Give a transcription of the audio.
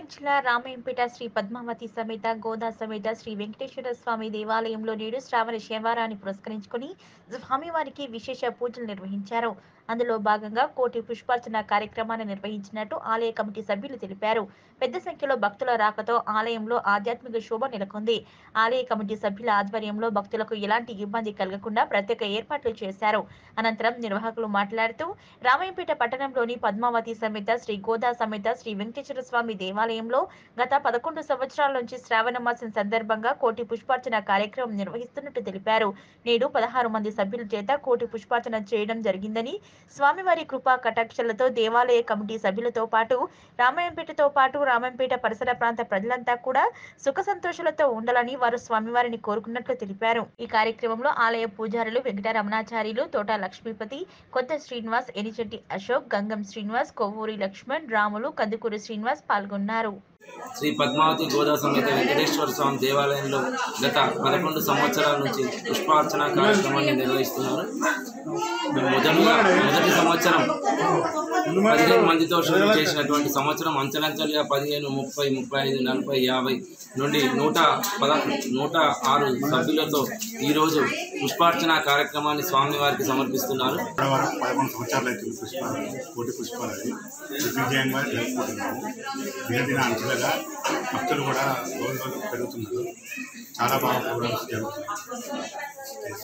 మెదక్ జిల్లా రామాయంపేట శ్రీ పద్మావతి సమేత గోదా సమేత శ్రీ వెంకటేశ్వర స్వామి దేవాలయంలో నేడు శ్రావణ శనివారాన్ని పురస్కరించుకుని స్వామివారికి విశేష పూజలు నిర్వహించారు అందులో భాగంగా కోటి పుష్పార్చన కార్యక్రమాన్ని నిర్వహించినట్టు ఆలయ కమిటీ సభ్యులు తెలిపారు పెద్ద సంఖ్యలో భక్తుల రాకతో ఆలయంలో ఆధ్యాత్మిక శోభ నెలకొంది ఆలయ కమిటీ సభ్యుల ఆధ్వర్యంలో భక్తులకు ఎలాంటి ఇబ్బంది కలగకుండా ప్రత్యేక ఏర్పాట్లు చేశారు అనంతరం నిర్వాహకులు మాట్లాడుతూ రామాయంపేట పట్టణంలోని పద్మావతి సమేత శ్రీ గోదా సమేత శ్రీ వెంకటేశ్వర స్వామి దేవాలయంలో గత పదకొండు సంవత్సరాల నుంచి శ్రావణ మాసం సందర్భంగా కోటి పుష్పార్చన కార్యక్రమం నిర్వహిస్తున్నట్టు తెలిపారు నేడు పదహారు మంది సభ్యుల చేత కోటి పుష్పార్చన చేయడం జరిగిందని స్వామివారి కృపా కటాక్షలతో దేవాలయ కమిటీ సభ్యులతో పాటు రామాయంపేటతో పాటు రామాయంపేట పరిసర ప్రాంత ప్రజలంతా కూడా సుఖ సంతోషాలతో ఉండాలని వారు స్వామివారిని కోరుకున్నట్లు తెలిపారు ఈ కార్యక్రమంలో ఆలయ పూజారులు వెంకటరమణాచార్యులు తోట లక్ష్మీపతి కొత్త శ్రీనివాస్ ఎనిచెట్టి అశోక్ గంగం శ్రీనివాస్ కొవ్వూరి లక్ష్మణ్ రాములు కందుకూరి శ్రీనివాస్ పాల్గొన్నారు శ్రీ పద్మావతి గోదా సమేత వెంకటేశ్వర స్వామి దేవాలయంలో గత పదకొండు సంవత్సరాల నుంచి పుష్పార్చన కార్యక్రమాన్ని నిర్వహిస్తున్నారు మొదటిగా మొదటి సంవత్సరం పదిహేను మందితో షురూ చేసినటువంటి సంవత్సరం అంచెలంచెలుగా పదిహేను ముప్పై ముప్పై ఐదు నలభై యాభై నుండి నూట పద నూట ఆరు సభ్యులతో ఈరోజు పుష్పార్చన కార్యక్రమాన్ని స్వామివారికి సమర్పిస్తున్నారు వరకు పదకొండు సంవత్సరాలు అవుతుంది పుష్పాలు కోటి పుష్పాలు అది దిగ్విజయంగా జరుపుకుంటున్నాము దినదిన అంచెలుగా భక్తులు కూడా రోజు రోజు పెరుగుతున్నారు చాలా బాగా ప్రోగ్రామ్స్ జరుగుతున్నాయి